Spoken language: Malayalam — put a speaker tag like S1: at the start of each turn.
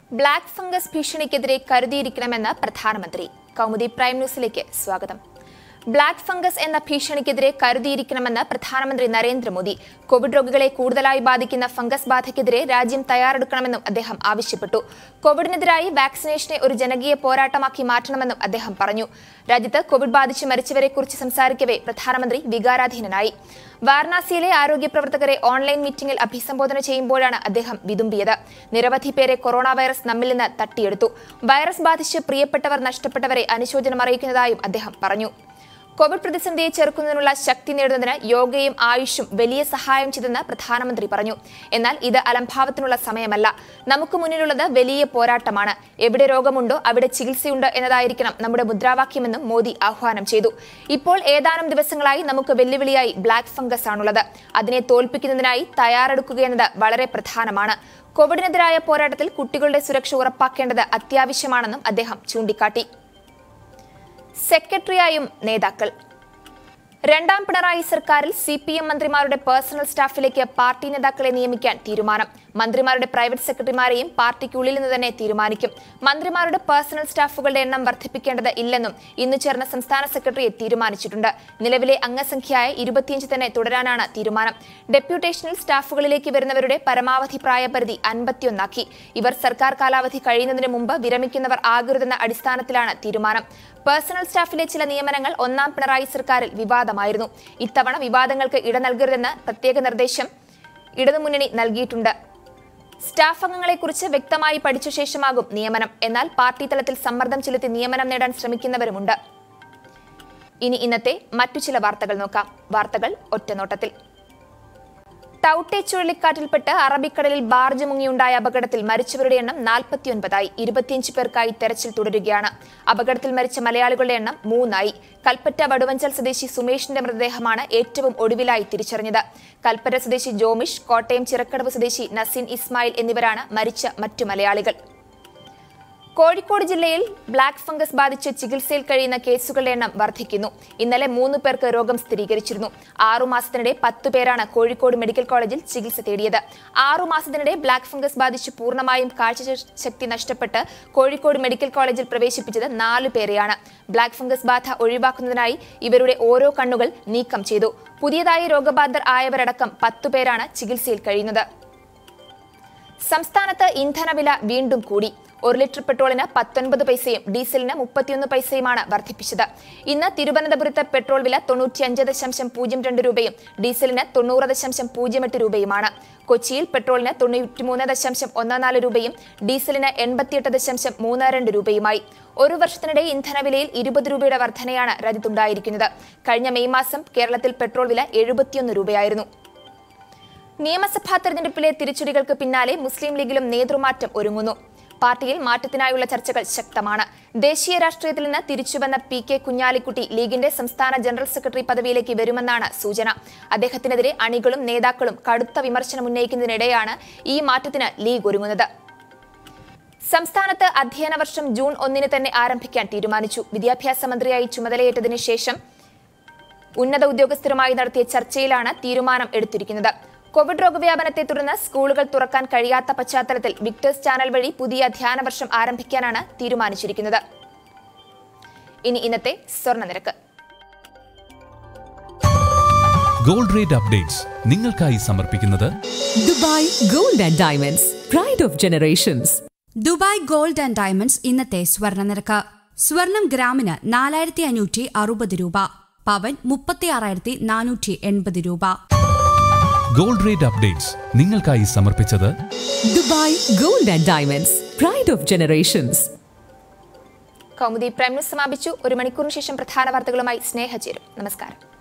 S1: ബ്ലാക്ക് ഫംഗസ് ഭീഷണിക്കെതിരെ കരുതിയിരിക്കണമെന്ന് പ്രധാനമന്ത്രി കൗമുദി പ്രൈം ന്യൂസിലേക്ക് സ്വാഗതം ബ്ലാക്ക് ഫംഗസ് എന്ന ഭീഷണിക്കെതിരെ കരുതിയിരിക്കണമെന്ന് പ്രധാനമന്ത്രി നരേന്ദ്രമോദി കോവിഡ് രോഗികളെ കൂടുതലായി ബാധിക്കുന്ന ഫംഗസ് ബാധയ്ക്കെതിരെ രാജ്യം തയ്യാറെടുക്കണമെന്നും അദ്ദേഹം ആവശ്യപ്പെട്ടു കോവിഡിനെതിരായി വാക്സിനേഷനെ ഒരു ജനകീയ പോരാട്ടമാക്കി മാറ്റണമെന്നും അദ്ദേഹം പറഞ്ഞു രാജ്യത്ത് കോവിഡ് ബാധിച്ച് മരിച്ചവരെക്കുറിച്ച് സംസാരിക്കവെ പ്രധാനമന്ത്രി വികാരാധീനനായി വാരണാസിയിലെ ആരോഗ്യ പ്രവർത്തകരെ ഓൺലൈൻ മീറ്റിംഗിൽ അഭിസംബോധന ചെയ്യുമ്പോഴാണ് അദ്ദേഹം വിതുമ്പിയത് നിരവധി പേരെ കൊറോണ വൈറസ് നമ്മിൽ നിന്ന് തട്ടിയെടുത്തു വൈറസ് ബാധിച്ച് പ്രിയപ്പെട്ടവർ നഷ്ടപ്പെട്ടവരെ അനുശോചനം അറിയിക്കുന്നതായും അദ്ദേഹം പറഞ്ഞു കോവിഡ് പ്രതിസന്ധിയെ ചെറുക്കുന്നതിനുള്ള ശക്തി നേടുന്നതിന് യോഗയും ആയുഷും വലിയ സഹായം ചെയ്തെന്ന് പ്രധാനമന്ത്രി പറഞ്ഞു എന്നാൽ ഇത് അലംഭാവത്തിനുള്ള സമയമല്ല നമുക്ക് മുന്നിലുള്ളത് വലിയ പോരാട്ടമാണ് എവിടെ രോഗമുണ്ടോ അവിടെ ചികിത്സയുണ്ട് എന്നതായിരിക്കണം നമ്മുടെ മുദ്രാവാക്യമെന്നും മോദി ആഹ്വാനം ചെയ്തു ഇപ്പോൾ ഏതാനും ദിവസങ്ങളായി നമുക്ക് വെല്ലുവിളിയായി ബ്ലാക്ക് ഫംഗസ് ആണുള്ളത് അതിനെ തോൽപ്പിക്കുന്നതിനായി തയ്യാറെടുക്കുകയെന്നത് വളരെ പ്രധാനമാണ് കോവിഡിനെതിരായ പോരാട്ടത്തിൽ കുട്ടികളുടെ സുരക്ഷ ഉറപ്പാക്കേണ്ടത് അത്യാവശ്യമാണെന്നും അദ്ദേഹം ചൂണ്ടിക്കാട്ടി സെക്രട്ടറിയായും നേതാക്കൾ രണ്ടാം പിണറായി സർക്കാരിൽ സി പി എം മന്ത്രിമാരുടെ പേഴ്സണൽ സ്റ്റാഫിലേക്ക് പാർട്ടി നേതാക്കളെ നിയമിക്കാൻ തീരുമാനം മന്ത്രിമാരുടെ പ്രൈവറ്റ് സെക്രട്ടറിമാരെയും പാർട്ടിക്കുള്ളിൽ നിന്ന് തന്നെ തീരുമാനിക്കും മന്ത്രിമാരുടെ പേഴ്സണൽ സ്റ്റാഫുകളുടെ എണ്ണം വർദ്ധിപ്പിക്കേണ്ടത് ഇല്ലെന്നും ഇന്ന് ചേർന്ന സംസ്ഥാന സെക്രട്ടറിയെ തീരുമാനിച്ചിട്ടുണ്ട് നിലവിലെ അംഗസംഖ്യയായ ഇരുപത്തിയഞ്ച് തന്നെ തുടരാനാണ് തീരുമാനം ഡെപ്യൂട്ടേഷനിൽ സ്റ്റാഫുകളിലേക്ക് വരുന്നവരുടെ പരമാവധി പ്രായപരിധി അൻപത്തിയൊന്നാക്കി ഇവർ സർക്കാർ കാലാവധി കഴിയുന്നതിന് മുമ്പ് വിരമിക്കുന്നവർ ആകരുതെന്ന അടിസ്ഥാനത്തിലാണ് തീരുമാനം പേഴ്സണൽ സ്റ്റാഫിലെ ചില നിയമനങ്ങൾ ഒന്നാം പിണറായി സർക്കാരിൽ വിവാദമായിരുന്നു ഇത്തവണ വിവാദങ്ങൾക്ക് ഇട നൽകരുതെന്ന് പ്രത്യേക നിർദ്ദേശം ഇടതുമുന്നണി നൽകിയിട്ടുണ്ട് സ്റ്റാഫ് അംഗങ്ങളെക്കുറിച്ച് വ്യക്തമായി പഠിച്ച ശേഷമാകും നിയമനം എന്നാൽ പാർട്ടി തലത്തിൽ സമ്മർദ്ദം ചെലുത്തി നിയമനം നേടാൻ ശ്രമിക്കുന്നവരുമുണ്ട് ഇനി ഇന്നത്തെ മറ്റു ചില വാർത്തകൾ നോക്കാം വാർത്തകൾ ഒറ്റനോട്ടത്തിൽ ടൌട്ടെ ചുഴലിക്കാറ്റിൽപ്പെട്ട് അറബിക്കടലിൽ ബാർജ് മുങ്ങിയുണ്ടായ അപകടത്തിൽ മരിച്ചവരുടെ എണ്ണം നാൽപ്പത്തിയൊൻപതായി ഇരുപത്തിയഞ്ച് പേർക്കായി തെരച്ചിൽ തുടരുകയാണ് അപകടത്തിൽ മരിച്ച മലയാളികളുടെ എണ്ണം മൂന്നായി കൽപ്പറ്റ വടുവഞ്ചൽ സ്വദേശി സുമേഷിന്റെ മൃതദേഹമാണ് ഏറ്റവും ഒടുവിലായി തിരിച്ചറിഞ്ഞത് കൽപ്പറ്റ സ്വദേശി ജോമിഷ് കോട്ടയം ചിറക്കടവ് സ്വദേശി നസീൻ ഇസ്മായിൽ എന്നിവരാണ് മരിച്ച മറ്റു മലയാളികൾ കോഴിക്കോട് ജില്ലയിൽ ബ്ലാക്ക് ഫംഗസ് ബാധിച്ച് ചികിത്സയിൽ കഴിയുന്ന കേസുകളുടെ എണ്ണം വർദ്ധിക്കുന്നു ഇന്നലെ മൂന്ന് പേർക്ക് രോഗം സ്ഥിരീകരിച്ചിരുന്നു ആറു മാസത്തിനിടെ പത്തു പേരാണ് കോഴിക്കോട് മെഡിക്കൽ കോളേജിൽ ചികിത്സ തേടിയത് ആറു മാസത്തിനിടെ ബ്ലാക്ക് ഫംഗസ് ബാധിച്ച് പൂർണ്ണമായും കാഴ്ചശക്തി നഷ്ടപ്പെട്ട് കോഴിക്കോട് മെഡിക്കൽ കോളേജിൽ പ്രവേശിപ്പിച്ചത് നാലു പേരെയാണ് ബ്ലാക്ക് ഫംഗസ് ബാധ ഒഴിവാക്കുന്നതിനായി ഇവരുടെ ഓരോ കണ്ണുകൾ നീക്കം ചെയ്തു പുതിയതായി രോഗബാധിതർ ആയവരടക്കം പത്തു പേരാണ് ചികിത്സയിൽ കഴിയുന്നത് സംസ്ഥാനത്ത് ഇന്ധനവില വീണ്ടും കൂടി ഒരു ലിറ്റർ പെട്രോളിന് പത്തൊൻപത് പൈസയും ഡീസലിന് മുപ്പത്തിയൊന്ന് പൈസയുമാണ് വർദ്ധിപ്പിച്ചത് ഇന്ന് തിരുവനന്തപുരത്ത് പെട്രോൾ വില തൊണ്ണൂറ്റിയഞ്ച് ദശാംശം പൂജ്യം രണ്ട് രൂപയും ഡീസലിന് തൊണ്ണൂറ് ദശാംശം പൂജ്യം എട്ട് രൂപയുമാണ് കൊച്ചിയിൽ പെട്രോളിന് തൊണ്ണൂറ്റിമൂന്ന് ദശാംശം ഒന്ന് നാല് രൂപയും ഡീസലിന് എൺപത്തിയെട്ട് ദശാംശം മൂന്ന് രണ്ട് രൂപയുമായി ഒരു വർഷത്തിനിടെ ഇന്ധനവിലയിൽ ഇരുപത് രൂപയുടെ വർധനയാണ് രാജ്യത്തുണ്ടായിരിക്കുന്നത് കഴിഞ്ഞ മെയ് മാസം കേരളത്തിൽ പെട്രോൾ വില എഴുപത്തിയൊന്ന് രൂപയായിരുന്നു നിയമസഭാ തെരഞ്ഞെടുപ്പിലെ തിരിച്ചടികൾക്ക് പിന്നാലെ മുസ്ലിം ലീഗിലും നേതൃമാറ്റം ഒരുങ്ങുന്നു പാർട്ടിയിൽ മാറ്റത്തിനായുള്ള ചർച്ചകൾ ശക്തമാണ് ദേശീയ രാഷ്ട്രീയത്തിൽ നിന്ന് തിരിച്ചുവന്ന പി കെ കുഞ്ഞാലിക്കുട്ടി ലീഗിന്റെ സംസ്ഥാന ജനറൽ സെക്രട്ടറി പദവിയിലേക്ക് വരുമെന്നാണ് സൂചന അദ്ദേഹത്തിനെതിരെ അണികളും നേതാക്കളും കടുത്ത വിമർശനം ഉന്നയിക്കുന്നതിനിടെയാണ് ഈ മാറ്റത്തിന് ലീഗ് ഒരുങ്ങുന്നത് സംസ്ഥാനത്ത് അധ്യയന വർഷം ജൂൺ ഒന്നിന് തന്നെ ആരംഭിക്കാൻ തീരുമാനിച്ചു വിദ്യാഭ്യാസ മന്ത്രിയായി ചുമതലയേറ്റതിനു ശേഷം ഉന്നത ഉദ്യോഗസ്ഥരുമായി നടത്തിയ ചർച്ചയിലാണ് തീരുമാനം എടുത്തിരിക്കുന്നത് കോവിഡ് രോഗവ്യാപനത്തെ തുടർന്ന് സ്കൂളുകൾ തുറക്കാൻ കഴിയാത്ത പശ്ചാത്തലത്തിൽ വിക്ടേഴ്സ് ചാനൽ വഴി പുതിയ അധ്യയന വർഷം ആരംഭിക്കാനാണ് തീരുമാനിച്ചിരിക്കുന്നത് ഇനി ഇന്നത്തെ സ്വർണ്ണ നിരക്ക്
S2: ഗോൾഡ് റേറ്റ് അപ്ഡേറ്റ്സ് നിങ്ങൾക്കായി സമർപ്പിക്കുന്നത്
S3: Dubai gold and diamonds pride of generations
S4: Dubai gold and diamonds ഇന്നത്തെ സ്വർണ്ണനിരക്ക് സ്വർണം ഗ്രാമിന് നാലായിരത്തി അഞ്ഞൂറ്റി അറുപത് രൂപ പവൻ മുപ്പത്തിയാറായിരത്തി നാനൂറ്റി എൺപത് രൂപ
S2: ഗോൾഡ് റേറ്റ് അപ്ഡേറ്റ്സ് നിങ്ങൾക്കായി സമർപ്പിച്ചത്
S3: Dubai gold and diamonds pride of generations
S1: Kaumudi prime news സമാപിച്ചു ഒരു മണിക്കൂറിന് ശേഷം പ്രധാന വാർത്തകളുമായി സ്നേഹ ചേരും നമസ്കാരം